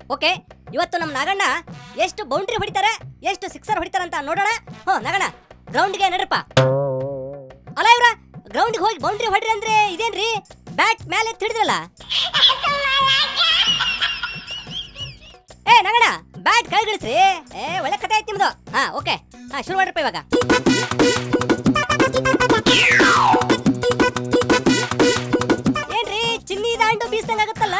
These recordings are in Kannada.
ಓಕೆ ಇವತ್ತು ನಮ್ಮ ನಾಗಣ್ಣ ಎಷ್ಟು ಬೌಂಡ್ರಿ ಹೊಡಿತಾರೆ ಎಷ್ಟು ಸಿಕ್ಸರ್ ಹೊಡಿತಾರೆ ಅಂತ ನೋಡೋಣ ಹೋ ನಾಗಣ್ಣ ಗ್ರೌಂಡ್ಗೆ ನಡ್ರಪ್ಪ ಅಲ್ಲ ಇವ್ರ ಗ್ರೌಂಡ್ಗೆ ಹೋಗಿ ಬೌಂಡ್ರಿ ಹೊಡ್ರಿ ಅಂದ್ರೆ ಇದೇನ್ರಿ ಬ್ಯಾಟ್ ಮೇಲೆ ತಿಡಿದ್ರಲ್ಲ ಏ ನಾಗಣ್ಣ ಬ್ಯಾಟ್ ಕೆಳಗಿಳಿಸ್ರಿ ಏ ಒಳ್ಳೆ ಕತೆ ಆಯ್ತು ನಿಮ್ದು ಹಾ ಓಕೆ ಹಾ ಶುರು ಮಾಡ್ರಪ್ಪ ಇವಾಗ ಏನ್ರಿ ಚಿನ್ನಿ ದಾಂಡು ಬೀಸ್ದಂಗಾಗತ್ತಲ್ಲ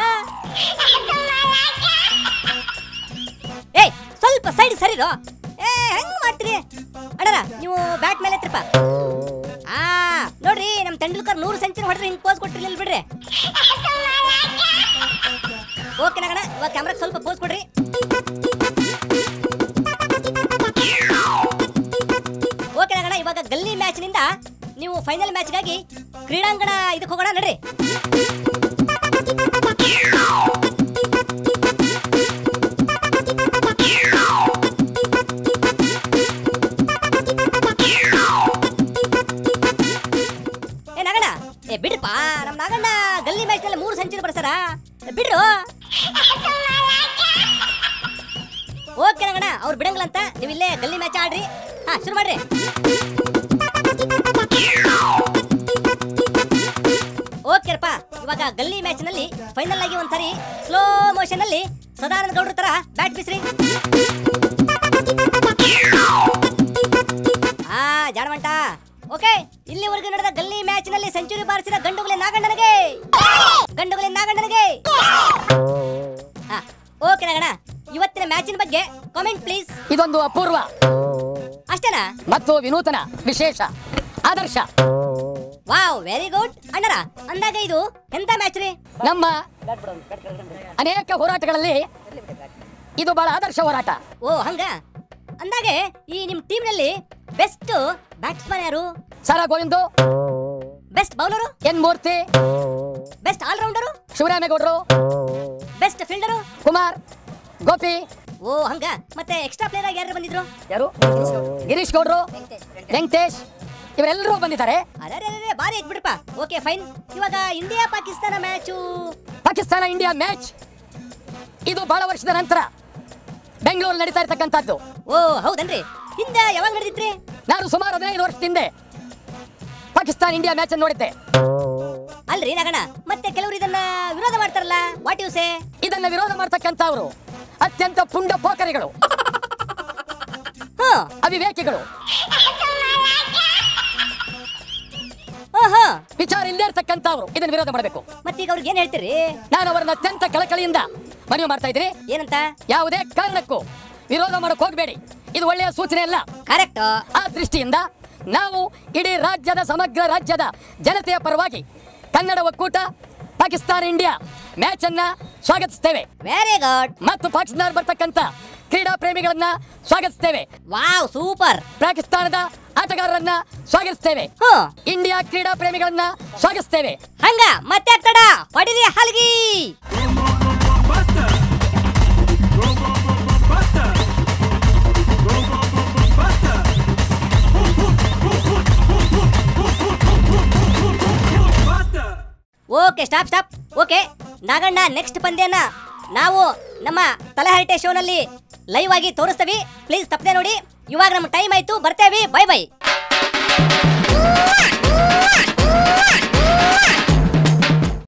ಏಯ್ ಸ್ವಲ್ಪ ಸೈಡ್ ಸರಿರೋ ಏ ಹೆಂಗ್ ಮಾಡ್ತೀರಿ ಅಣ್ಣರ ನೀವು ಬ್ಯಾಟ್ ಮೇಲೆ ಎತ್ತಿರಪ್ಪ ಆ ನೋಡ್ರಿ ನಮ್ ತೆಂಡೂಲ್ಕರ್ ನೂರು ಸೆಂಚುರಿ ಹೊಡೆದ್ರೆ ಹಿಂಗ್ ಪೋಸ್ ಕೊಟ್ರಿ ಇಲ್ಲಿ ಬಿಡ್ರಿ ಓಕೆ ನಗಣ ಇವಾಗ ಕ್ಯಾಮ್ರಾಗೆ ಸ್ವಲ್ಪ ಪೋಸ್ ಕೊಡ್ರಿ ಓಕೆ ನಗಣ ಇವಾಗ ಗಲ್ಲಿ ಮ್ಯಾಚ್ನಿಂದ ನೀವು ಫೈನಲ್ ಮ್ಯಾಚ್ಗಾಗಿ ಕ್ರೀಡಾಂಗಣ ಇದಕ್ಕೆ ಹೋಗೋಣ ನಡ್ರಿ ಏ ನಾಗಣ್ಣ ಏ ಬಿಡ್ರಪ್ಪ ನಮ್ ನಾಗಣ್ಣ ಗಲ್ಲಿ ಮ್ಯಾಚ್ ನಲ್ಲಿ ಮೂರು ಸೆಂಚುರಿ ಬರ್ಸಾರ ಏ, ಬಿಡ್ರು ಓಕೆ ನಾಗಣ್ಣ ಅವ್ರು ಬಿಡಂಗಿಲ್ಲ ಅಂತ ನೀವು ಇಲ್ಲೇ ಗಲ್ಲಿ ಮ್ಯಾಚ್ ಆಡ್ರಿ ಹಾ ಶುರು ಮಾಡ್ರಿ ಓಕೆರಪ್ಪ ಇವಾಗ ಗಲ್ಲಿ ಮ್ಯಾಚ್ ನಲ್ಲಿ ಫೈನಲ್ ಆಗಿ ಒಂದ್ಸರಿ ಸ್ಲೋ ಮೋಷನ್ ಅಲ್ಲಿ ಸದಾನಂದ ಗೌಡ್ರ ತರ ಬ್ಯಾಟ್ ಬೀಸ್ರಿ ಆ ಜಾಣವಂಟ ಓಕೆ ಇಲ್ಲಿವರೆಗೂ ನಡೆದ ಗಲ್ಲಿ ಮ್ಯಾಚ್ ನಲ್ಲಿ ಸೆಂಚುರಿ ಬಾರಿಸಿದ ಗಂಡುಗುಲೆ ನಾಗಣ್ಣನಿಗೆ ಗಂಡುಗುಲೆ ನಾಗಣ್ಣನಿಗೆ ಓಕೆ ನಾಗಣ್ಣ ಇವತ್ತಿನ ಮ್ಯಾಚಿನ ಬಗ್ಗೆ ಕಾಮೆಂಟ್ ಪ್ಲೀಸ್ ಇದೊಂದು ಅಪೂರ್ವ ಅಷ್ಟೇನಾ ಮತ್ತು ವಿನೂತನ ವಿಶೇಷ ಆದರ್ಶ ವಾವ್ ವೆರಿ ಗುಡ್ ಅಣ್ಣರ ಅಂದಾಗ ಇದು ಎಂತ ಮ್ಯಾಚ್ ರೀ ನಮ್ಮ ಅನೇಕ ಹೋರಾಟಗಳಲ್ಲಿ ಇದು ಬಹಳ ಆದರ್ಶ ಹೋರಾಟ ಓ ಹಂಗ ಅಂದಾಗೆ ಈ ನಿಮ್ ಟೀಮ್ ನಲ್ಲಿ ಬೆಸ್ಟ್ ಬ್ಯಾಟ್ಸ್ಮನ್ ಯಾರು ಸರ Govindu best bowler N Murthy best allrounder ಶಿವರಾಮೇಗೌಡರು ಬೆಸ್ಟ್ ಫೀಲ್ಡರು ಕುಮಾರ್ ಗೋಪಿ ಓ ಹಂಗ ಮತ್ತೆ ಎಕ್ಸ್ಟ್ರಾ ಪ್ಲೇಯರ್ ಆಗಿ ಯಾರು ಬಂದಿದ್ರು ಯಾರು ಗಿರೀಶ್ ಗೌಡ್ರು ವೆಂಕಟೇಶ್ ಇವರೆಲ್ಲರೂ ಬಂದಿದ್ದಾರೆ ಅರೆ ಬಾರಿ ಐತ್ ಬಿಡ್ರಪ್ಪ ಓಕೆ ಫೈನ್ ಇವಾಗ India Pakistan match Pakistan India match ಇದು ಬಹಳ ವರ್ಷದ ನಂತರ ಬೆಂಗಳೂರು ನಡೀತಾ ಇರ್ತಕ್ಕಂಥದ್ದು ಓ ಹೌದನ್ರಿ ಹಿಂದೆ ಯಾವಾಗ ನಡೆದಿತ್ರಿ ನಾನು ಸುಮಾರು ಹದಿನೈದು ವರ್ಷದ ಹಿಂದೆ ಪಾಕಿಸ್ತಾನ ಇಂಡಿಯಾ ಮ್ಯಾಚ್ ಅನ್ನು ನೋಡಿದ್ದೆ ಅಲ್ರಿ ನಗಣ ಮತ್ತೆ ಕೆಲವರು ಇದನ್ನ ವಿರೋಧ ಮಾಡ್ತಾರಲ್ಲ ವಾಟ್ ಯು ಸೇ ಇದನ್ನ ವಿರೋಧ ಮಾಡ್ತಕ್ಕಂಥವ್ರು ಅತ್ಯಂತ ಪುಂಡ ಪೋಖರಿಗಳು ಹಾ ಅವಿವೇಕಿಗಳು ಓಹೋ ವಿಚಾರ ಇಲ್ಲದೆ ಇರ್ತಕ್ಕಂಥವ್ರು ಇದನ್ನ ವಿರೋಧ ಮಾಡಬೇಕು ಮತ್ತೀಗ ಅವ್ರಿಗೆ ಏನ್ ಹೇಳ್ತೀರಿ ನಾನು ಅವರನ್ನ ಅತ್ಯಂತ ಕಳಕಳಿಯಿಂದ ಮನವಿ ಮಾಡ್ತಾ ಇದ್ದೀನಿ ಏನಂತ ಯಾವುದೇ ಕಾರಣಕ್ಕೂ ವಿರೋಧ ಮಾಡಕ್ ಹೋಗಬೇಡಿ ಇದು ಒಳ್ಳೆಯ ಸೂಚನೆ ಅಲ್ಲ ಕರೆಕ್ಟ್ ಆ ದೃಷ್ಟಿಯಿಂದ ನಾವು ಇಡೀ ರಾಜ್ಯದ ಸಮಗ್ರ ರಾಜ್ಯದ ಜನತೆಯ ಪರವಾಗಿ ಕನ್ನಡ ಒಕ್ಕೂಟ ಪಾಕಿಸ್ತಾನ ಇಂಡಿಯಾ ಮ್ಯಾಚ್ ಅನ್ನ ಸ್ವಾಗತಿಸ್ತೇವೆ ವೆರಿ ಗುಡ್ ಮತ್ತು ಪಾಕಿಸ್ತಾನ ಬರ್ತಕ್ಕಂಥ ಕ್ರೀಡಾ ಪ್ರೇಮಿಗಳನ್ನ ಸ್ವಾಗತಿಸ್ತೇವೆ ವಾವ್ ಸೂಪರ್ ಪಾಕಿಸ್ತಾನದ ಆಟಗಾರರನ್ನ ಸ್ವಾಗತಿಸ್ತೇವೆ ಹ್ಮ್ ಇಂಡಿಯಾ ಕ್ರೀಡಾ ಪ್ರೇಮಿಗಳನ್ನ ಸ್ವಾಗತಿಸ್ತೇವೆ ಹಂಗ ಮತ್ತೆ ಆಗ್ತಡ ಹೊಡಿರಿ ಹಲ್ಗಿ okay stop stop okay Naganna next ಪಂದ್ಯನ ನಾವು ನಮ್ಮ ತಲಹರಟೆ ಶೋನಲ್ಲಿ ಲೈವ್ ಆಗಿ ತೋರಿಸ್ತೀವಿ ಪ್ಲೀಸ್ ತಪ್ಪದೆ ನೋಡಿ ಇವಾಗ ನಮ್ಮ ಟೈಮ್ ಆಯ್ತು ಬರ್ತೇವೆ ಬೈ ಬೈ